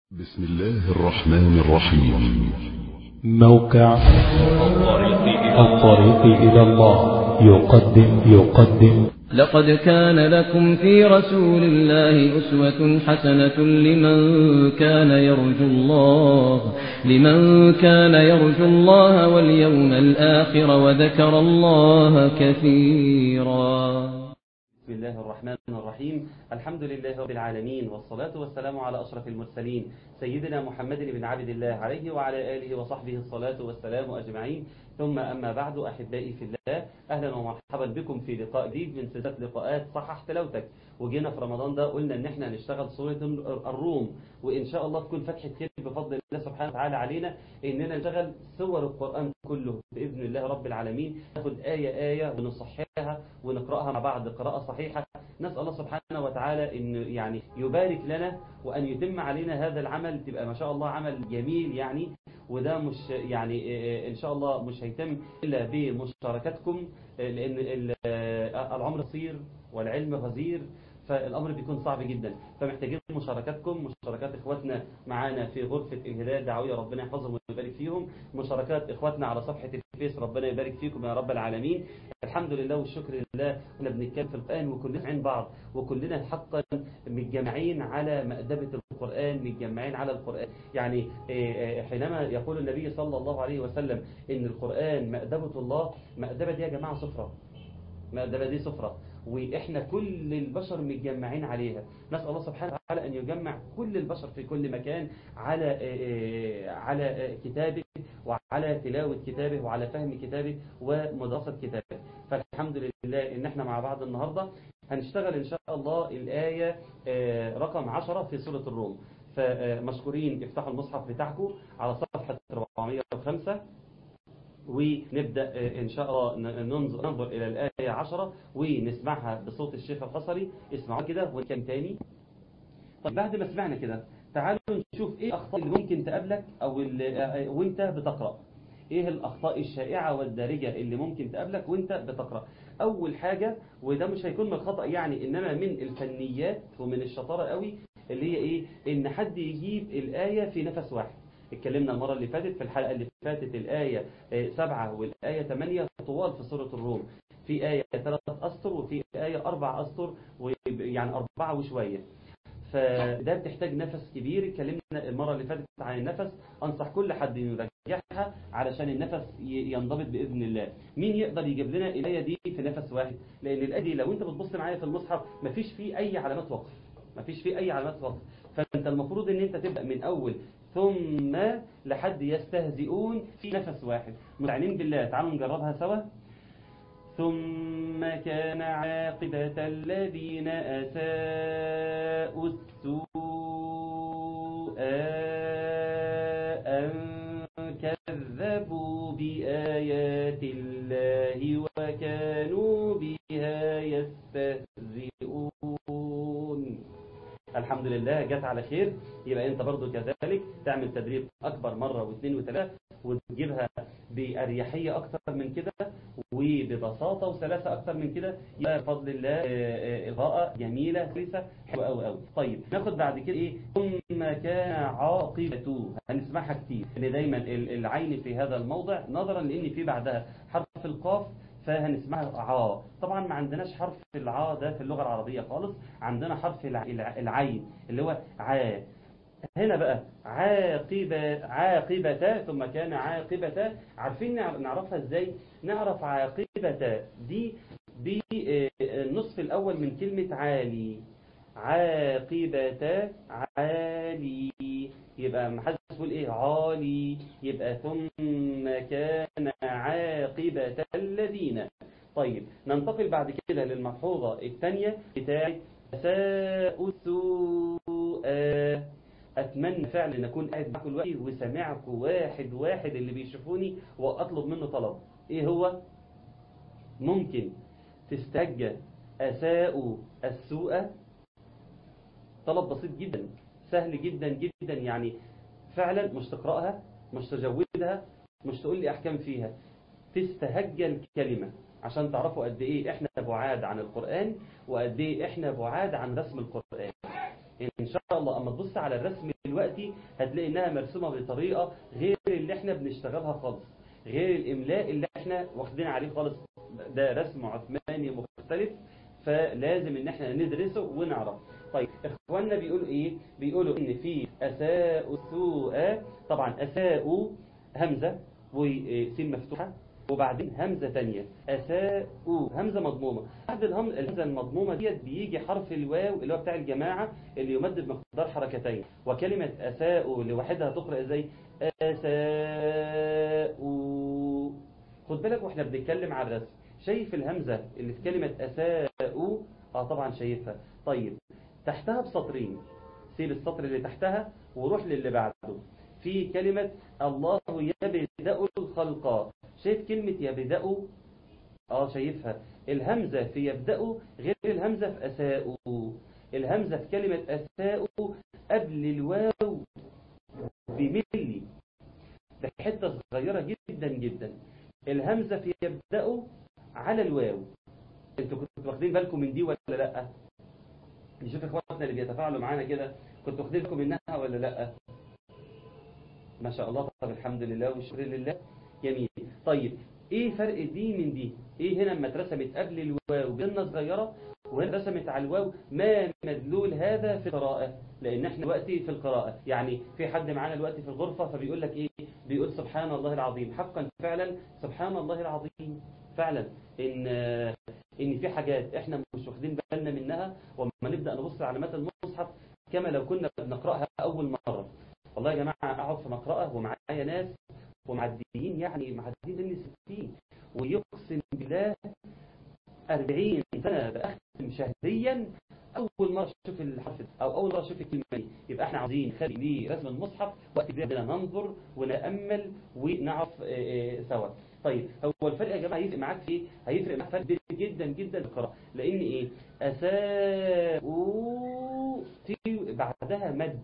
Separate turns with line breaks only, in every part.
بسم الله الرحمن الرحيم
موقع الطريق إلى الله يقدم يقدم
لقد كان لكم في رسول الله أسوة حسنة لمن كان يرجو الله لمن كان يرجو الله واليوم الآخر وذكر الله كثيرا
بسم الله الرحمن الرحيم الحمد لله رب العالمين والصلاة والسلام على أشرف المرسلين سيدنا محمد بن عبد الله عليه وعلى آله وصحبه الصلاة والسلام أجمعين ثم أما بعد أحبائي في الله أهلا ومرحبا بكم في لقاء جديد من سلسلة لقاءات صحح تلاوتك وجينا في رمضان ده قلنا ان احنا نشتغل سورة الروم وان شاء الله تكون فتحة خير بفضل الله سبحانه وتعالى علينا اننا نشتغل سور القرآن كله بإذن الله رب العالمين ناخد آية آية ونصححها ونقرأها مع بعض قراءة صحيحة نسأل الله سبحانه وتعالى ان يعني يبارك لنا وان يتم علينا هذا العمل تبقى ما شاء الله عمل جميل يعني وده مش يعني ان شاء الله مش هيتم الا بمشاركتكم لان العمر قصير والعلم غزير فالامر بيكون صعب جدا فمحتاجين مشاركاتكم مشاركات اخواتنا معانا في غرفة الهدايه الدعويه ربنا يحفظهم ويبارك فيهم مشاركات اخواتنا على صفحة الفيس ربنا يبارك فيكم يا رب العالمين الحمد لله والشكر لله احنا بنتكلم في القران وكلنا عين بعض وكلنا حقا متجمعين على مأدبة القرآن متجمعين على القرآن يعني حينما يقول النبي صلى الله عليه وسلم ان القرآن مأدبة الله مأدبة دي يا جماعة صفرة مأدبة دي صفرة وإحنا كل البشر متجمعين عليها نسأل الله سبحانه وتعالى أن يجمع كل البشر في كل مكان على على كتابه وعلى تلاوة كتابه وعلى فهم كتابه ومدرسة كتابه فالحمد لله إن إحنا مع بعض النهاردة هنشتغل إن شاء الله الآية رقم 10 في سورة الروم فمشكورين افتحوا المصحف بتاعكم على صفحة 405 ونبدأ إن شاء الله ننظر, ننظر إلى الآية 10 ونسمعها بصوت الشيخ الحصري اسمعوا كده ونكم تاني طيب بعد ما سمعنا كده تعالوا نشوف إيه الأخطاء اللي ممكن تقابلك أو اللي وانت بتقرأ إيه الأخطاء الشائعة والدارجة اللي ممكن تقابلك وانت بتقرأ أول حاجة وده مش هيكون من الخطأ يعني إنما من الفنيات ومن الشطارة قوي اللي هي إيه إن حد يجيب الآية في نفس واحد اتكلمنا المرة اللي فاتت في الحلقة اللي فاتت الآية سبعة والآية ثمانية طوال في سورة الروم في آية ثلاث أسطر وفي آية أربع أسطر يعني أربعة وشوية فده بتحتاج نفس كبير اتكلمنا المرة اللي فاتت عن النفس أنصح كل حد يراجعها علشان النفس ينضبط بإذن الله مين يقدر يجيب لنا الآية دي في نفس واحد لأن الآية دي لو أنت بتبص معايا في المصحف مفيش فيه أي علامات وقف مفيش فيه أي علامات وقف فأنت المفروض أن أنت تبدأ من أول ثم لحد يستهزئون في نفس واحد مستعنين بالله تعالوا نجربها سوا ثم كان عاقبة الذين أساءوا السوء أن كذبوا بآيات الله وكانوا بها يستهزئون الحمد لله جت على خير يبقى انت برضو كذلك تعمل تدريب اكبر مرة واثنين وثلاثة وتجيبها بأريحية اكتر من كده وببساطة وسلاسة اكتر من كده يبقى بفضل الله إضاءة جميلة كويسة حلوة قوي قوي طيب ناخد بعد كده ايه ثم كان عاقبته هنسمعها كتير ان دايما العين في هذا الموضع نظرا لان في بعدها حرف القاف فهنسمعها عا طبعا ما عندناش حرف العا ده في اللغة العربية خالص عندنا حرف العين اللي هو عا هنا بقى عاقبة عاقبة ثم كان عاقبة عارفين نعرفها ازاي نعرف عاقبة دي بالنصف الاول من كلمة عالي عاقبة عالي يبقى محدش يقول ايه عالي يبقى ثم كان عاقبة الذين طيب ننتقل بعد كده للملحوظة الثانية بتاعت أساء السوء أتمنى فعلا أن أكون قاعد معكم الوقت وسمعكم واحد واحد اللي بيشوفوني وأطلب منه طلب إيه هو ممكن تستهجى أساء السوء طلب بسيط جدا سهل جدا جدا يعني فعلا مش تقرأها مش تجودها مش تقول لي أحكام فيها تستهجى الكلمة عشان تعرفوا قد إيه إحنا بعاد عن القرآن وقد إيه إحنا بعاد عن رسم القرآن إن شاء الله أما تبص على الرسم دلوقتي هتلاقي انها مرسومة بطريقة غير اللي احنا بنشتغلها خالص غير الاملاء اللي احنا واخدين عليه خالص ده رسم عثماني مختلف فلازم ان احنا ندرسه ونعرف طيب اخواننا بيقولوا ايه بيقولوا ان في اساء السوء طبعا اساء همزة وسين مفتوحة وبعدين همزة تانية أساء همزة مضمومة بعد الهم- الهمزة المضمومة ديت بيجي حرف الواو اللي هو بتاع الجماعة اللي يمد بمقدار حركتين وكلمة أساء لوحدها تقرأ ازاي أساء خد بالك واحنا بنتكلم على الرسم شايف الهمزة اللي في كلمة أساء اه طبعا شايفها طيب تحتها بسطرين سيب السطر اللي تحتها وروح للي بعده في كلمة الله يبدأ الخلق شايف كلمة يبدأ اه شايفها الهمزة في يبدأ غير الهمزة في أساء الهمزة في كلمة أساء قبل الواو بملي ده حتة صغيرة جدا جدا الهمزة في يبدأ على الواو انتوا كنتوا واخدين بالكم من دي ولا لا نشوف اخواتنا اللي بيتفاعلوا معانا كده كنتوا واخدين بالكم منها ولا لا ما شاء الله طب الحمد لله والشكر لله جميل طيب ايه فرق دي من دي ايه هنا لما اترسمت قبل الواو بيننا صغيرة وهنا رسمت على الواو ما مدلول هذا في القراءة لان احنا دلوقتي في القراءة يعني في حد معانا دلوقتي في الغرفة فبيقول لك ايه بيقول سبحان الله العظيم حقا فعلا سبحان الله العظيم فعلا ان ان في حاجات احنا مش واخدين بالنا منها وما نبدأ نبص على علامات المصحف كما لو كنا بنقرأها اول مرة والله يا جماعة اقعد في مقرأة ومعايا ناس ومعديين يعني معديين مني 60 ويقسم بالله 40 سنة بأختم شهريا أول مرة أشوف الحرف أو أول مرة أشوف الكلمة دي يبقى إحنا عاوزين نخلي ليه رسم المصحف وقت كبير بدنا ننظر ونأمل ونعرف آه، آه، سوا طيب هو الفرق يا جماعة هيفرق معاك في إيه؟ هيفرق معاك فرق كبير جدا جدا في القراءة لأن إيه أساء في بعدها مد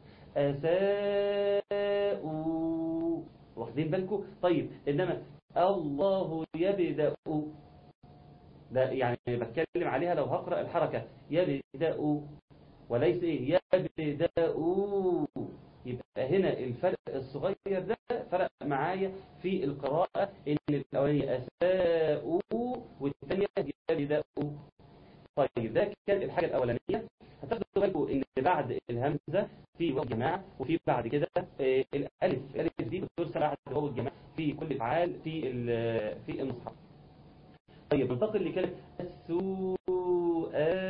أساء واخدين بالكم طيب إنما الله يبدأ ده يعني بتكلم عليها لو هقرأ الحركة يبدأ وليس إيه يبدأ يبقى هنا الفرق الصغير ده فرق معايا في القراءة إن الأولانية أساء والثانية يبدأ طيب ده كان الحاجة الأولانية هتاخدوا بالكم ان بعد الهمزة في واو الجماعة وفي بعد كده آه، الالف الالف دي بترسل بعد واو الجماعة في كل افعال في ال- في المصحف طيب ننتقل لكلمة السوء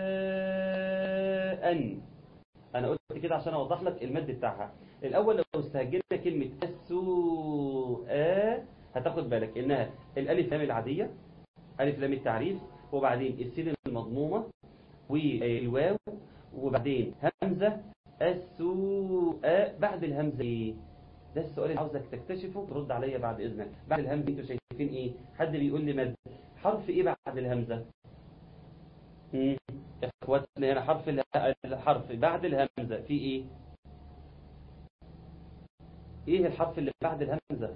أن أنا قلت كده عشان أوضح لك المد بتاعها الأول لو استهجلنا كلمة السوء هتاخد بالك إنها الألف لام العادية ألف لام التعريف وبعدين السين المضمومة والواو وبعدين همزة السوء بعد الهمزة إيه؟ ده السؤال اللي عاوزك تكتشفه ترد عليا بعد إذنك بعد الهمزة انتوا شايفين إيه حد بيقول لي مد حرف إيه بعد الهمزة مم. اخواتنا هنا حرف اله- الحرف بعد الهمزة في ايه ايه الحرف اللي بعد الهمزة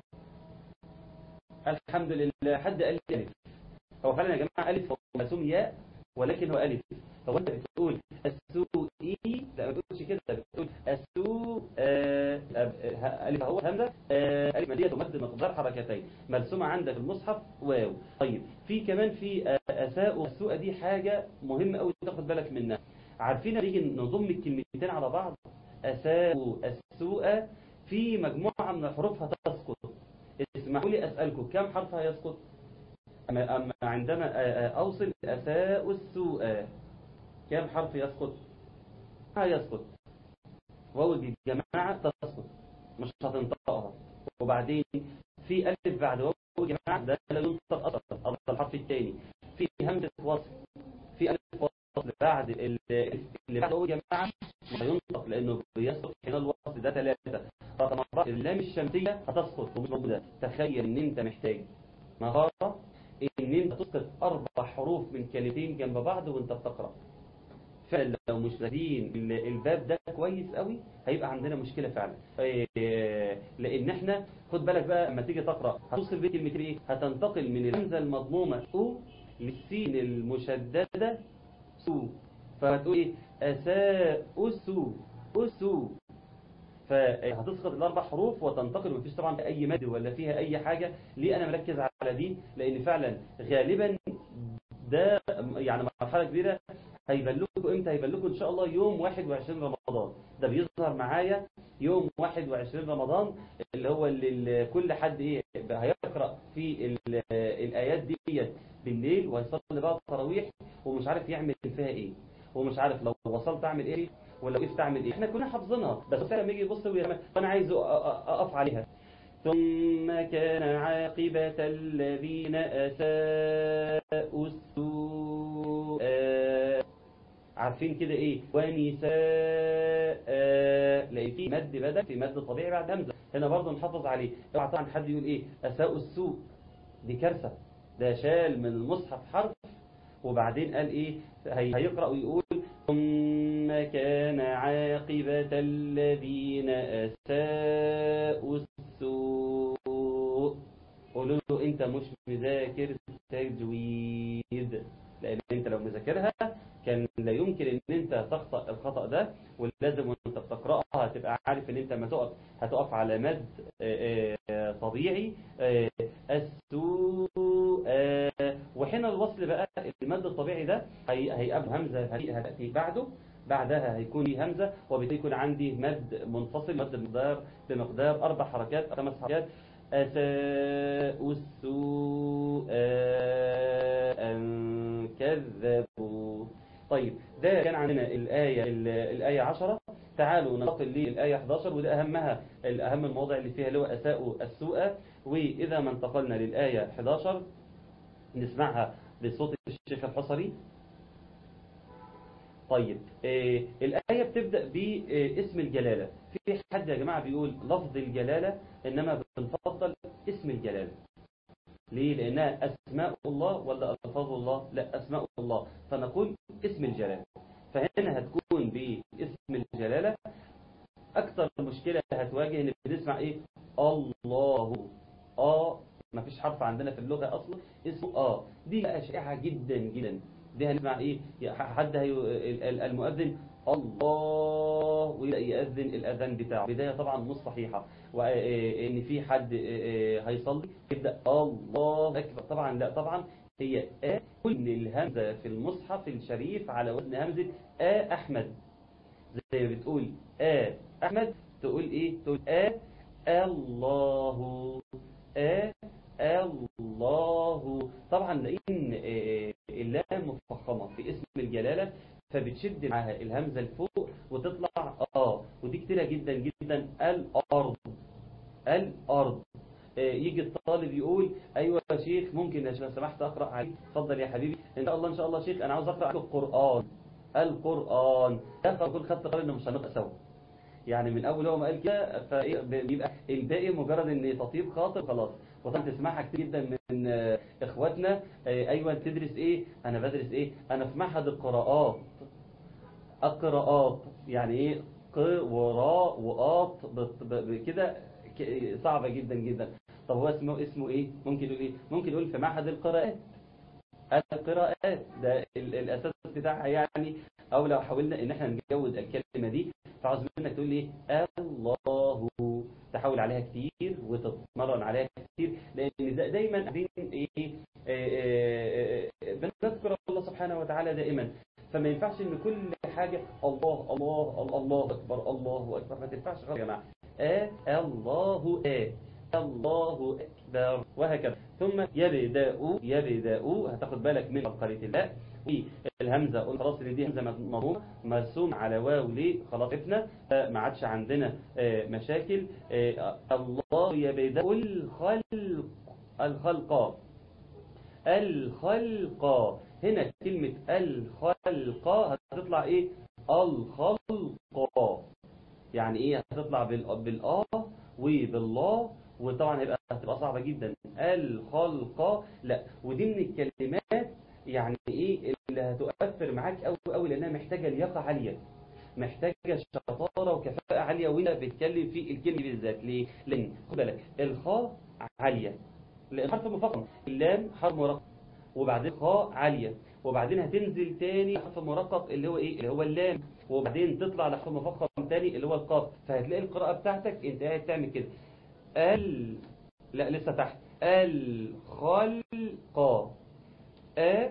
الحمد لله حد قال لي الف هو فعلا يا جماعة الف هو مرسوم ياء ولكن هو الف هو انت بتقول السوء اي لا ما بتقولش كده بتقول السوء آه، آه، الف هو همزة آه، الف مدية تمد مقدار حركتين مرسومة عندك المصحف واو طيب في كمان في آه، اساء السوء دي حاجة مهمة قوي تاخد بالك منها عارفين لما نيجي نضم الكلمتين على بعض اساء السوء في مجموعة من حروفها تسقط اسمحوا لي اسألكم كم حرف هيسقط أما أما عندما آه، آه، أوصل أساء السوء كم حرف يسقط ما يسقط واو الجماعة تسقط مش هتنطقها وبعدين في ألف بعد واو الجماعة ده لا ينطق أصلا أصلا الحرف الثاني في همزة وصل في ألف وصل بعد ال- اللي بعد واو الجماعة مش هينطق لأنه بيسقط هنا الوصل ده ثلاثة رقم أربعة اللام الشمسية هتسقط ومش موجودة تخيل إن أنت محتاج مهارة ان انت تسقط اربع حروف من كلمتين جنب بعض وانت بتقرا فعلا لو مش دارين ال- الباب ده كويس قوي هيبقى عندنا مشكله فعلا إيه، لان احنا خد بالك بقى لما تيجي تقرا هتوصل بيه كلمتين ايه هتنتقل من الهمزه المضمومه او للسين المشدده سو فهتقول ايه اساء اسو اسو فهتسقط الاربع حروف وتنتقل ومفيش طبعا اي مد ولا فيها اي حاجه ليه انا مركز على دي لان فعلا غالبا ده يعني مرحله كبيره هيبان لكم امتى هيبان لكم ان شاء الله يوم 21 رمضان ده بيظهر معايا يوم 21 رمضان اللي هو اللي اللي كل حد ايه هيقرا في ال- الايات ديت بالليل وهيصلي بقى التراويح ومش عارف يعمل فيها ايه ومش عارف لو وصلت اعمل ايه ولا وقفت اعمل ايه احنا كنا حافظينها بس لما يجي يبص ويعمل- وانا عايز أ- أ- اقف عليها ثم كان عاقبة الذين أساءوا السوء عارفين كده ايه ونساء لقيت في مد بدل في مد طبيعي بعد همزه هنا برضه نحافظ عليه اوعى طبعا حد يقول ايه اساءوا السوء دي كارثه ده شال من المصحف حرف وبعدين قال ايه هي- هيقرا ويقول ثم كان عاقبة الذين أساءوا السوء قولوا له انت مش مذاكر تجويد لان انت لو مذاكرها كان لا يمكن ان انت تخطأ الخطأ ده ولازم وانت بتقرأها تبقى عارف ان انت ما تقف هتقف على مد آه، آه، طبيعي آه، السوء آه، وحين الوصل بقى المد الطبيعي ده هي- هيقابل همزة هتأتي بعده بعدها هيكون لي همزة وبالتالي يكون عندي مد منفصل مد بمقدار بمقدار أربع حركات أو خمس حركات أساءوا السوء أن كذبوا طيب ده كان عندنا الآية الآية 10 تعالوا ننتقل للآية 11 وده أهمها الأهم المواضع اللي فيها اللي هو أساءوا السوء وإذا ما انتقلنا للآية 11 نسمعها بصوت الشيخ الحصري طيب آه الآية بتبدأ باسم الجلالة في حد يا جماعة بيقول لفظ الجلالة إنما بنفضل اسم الجلالة ليه لأنها أسماء الله ولا ألفاظ الله لا أسماء الله فنقول اسم الجلالة فهنا هتكون باسم الجلالة أكثر مشكلة هتواجه إن بنسمع إيه الله آه ما فيش حرف عندنا في اللغة أصلا اسمه آه دي بقى شائعة جدا جدا دي هنسمع إيه يا حد هي المؤذن الله ويبدأ يأذن الأذان بتاعه بداية طبعا مش صحيحة وإن في حد هيصلي يبدأ الله أكبر طبعا لا طبعا هي آ كل الهمزة في المصحف الشريف على وزن همزة آ أحمد زي ما بتقول آ أحمد تقول إيه تقول آ الله آ الله طبعا لأن اللام مفخمة في اسم الجلالة فبتشد معاها الهمزة لفوق وتطلع آه ودي كتيرة جدا جدا الأرض الأرض يجي الطالب يقول أيوة يا شيخ ممكن لو سمحت أقرأ عليك اتفضل يا حبيبي إن شاء الله إن شاء الله شيخ أنا عاوز أقرأ عليك القرآن القرآن ده كل خدت قرار إنه مش هنبقى سوا يعني من أول هو ما قال كده فبيبقى الباقي مجرد إن تطيب خاطر خلاص وطبعا تسمعها كتير جدا من إخواتنا أيوة تدرس إيه أنا بدرس إيه أنا في معهد القراءات القراءات يعني إيه ق وراء وآط كده صعبة جدا جدا طب هو اسمه اسمه ايه ممكن يقول ايه ممكن يقول في معهد القراءات القراءات ده الاساس بتاعها يعني او لو حاولنا ان احنا نجود الكلمة دي فعاوز منك تقول ايه الله تحاول عليها كتير وتتمرن عليها كتير لان دايما عايزين ايه بنذكر الله سبحانه وتعالى دائما فما ينفعش ان كل حاجة الله الله الله اكبر الله اكبر ما تنفعش خالص يا جماعه آه الله آه الله أكبر وهكذا ثم يبدأ يبدأ هتاخد بالك من عبقرية الله والهمزة قلنا خلاص ان دي همزة مضمومة مرسوم على واو ليه خلاص عرفنا ما عادش عندنا مشاكل الله يبدأ الخلق الخلق الخلق هنا كلمة الخلق هتطلع ايه الخلق يعني ايه هتطلع بالآ وبالله وطبعا هيبقى هتبقى صعبة جدا الخلق لا ودي من الكلمات يعني ايه اللي هتؤثر معاك قوي قوي لانها محتاجة لياقة عالية محتاجة شطارة وكفاءة عالية وانت بتتكلم في الكلمة بالذات ليه لان خد بالك الخاء عالية لان حرف مفخم اللام حرف مرقق وبعدين خاء عالية وبعدين هتنزل تاني حرف مرقق اللي هو ايه اللي هو اللام وبعدين تطلع لحرف مفخم تاني اللي هو القاف فهتلاقي القراءة بتاعتك انت قاعد تعمل كده ال لا لسه تحت الخلق أ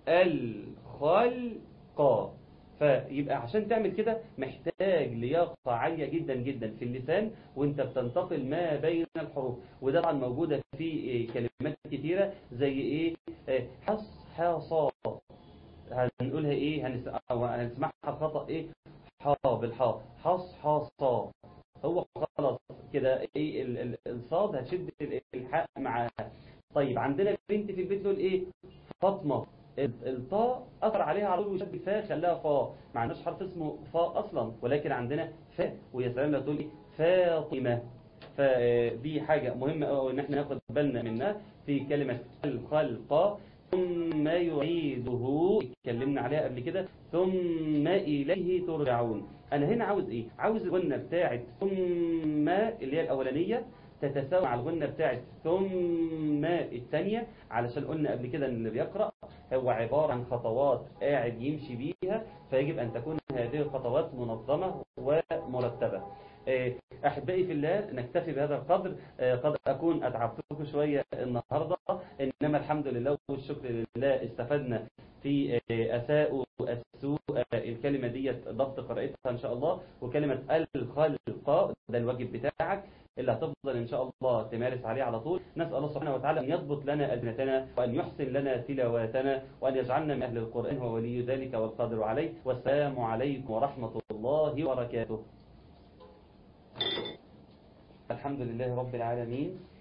الخلق فيبقى عشان تعمل كده محتاج لياقة عالية جدا جدا في اللسان وانت بتنتقل ما بين الحروف وده طبعا موجودة في كلمات كتيرة زي ايه حص حصا هنقولها ايه هنس- أو هنسمعها خطأ ايه حا بالحاء حص حصا هو خلاص كده ايه ال- ال- الصاد هتشد ال- الحاء معاها طيب عندنا بنت في البيت تقول ايه فاطمه ال- الطاء اثر عليها على طول وشد الفاء خلاها فا ما عندناش حرف اسمه فا اصلا ولكن عندنا فاء ويا سلام لو تقول ايه فاطمه فدي حاجه مهمه قوي ان احنا ناخد بالنا منها في كلمه الخلق ثم يعيده اتكلمنا عليها قبل كده ثم إليه ترجعون أنا هنا عاوز إيه عاوز الغنة بتاعت ثم اللي هي الأولانية تتساوى مع الغنة بتاعت ثم الثانية علشان قلنا قبل كده ان اللي بيقرأ هو عبارة عن خطوات قاعد يمشي بيها فيجب أن تكون هذه الخطوات منظمة ومرتبة آه، أحبائي في الله نكتفي بهذا القدر آه، قد أكون أتعبتكم شوية النهاردة إنما الحمد لله والشكر لله استفدنا في آه، أساء السوء آه، الكلمة دي ضبط قراءتها إن شاء الله وكلمة الخلق ده الواجب بتاعك اللي هتفضل إن شاء الله تمارس عليه على طول نسأل الله سبحانه وتعالى أن يضبط لنا ألسنتنا وأن يحسن لنا تلاواتنا وأن يجعلنا من أهل القرآن هو ولي ذلك والقادر عليه والسلام عليكم ورحمة الله وبركاته الحمد لله رب العالمين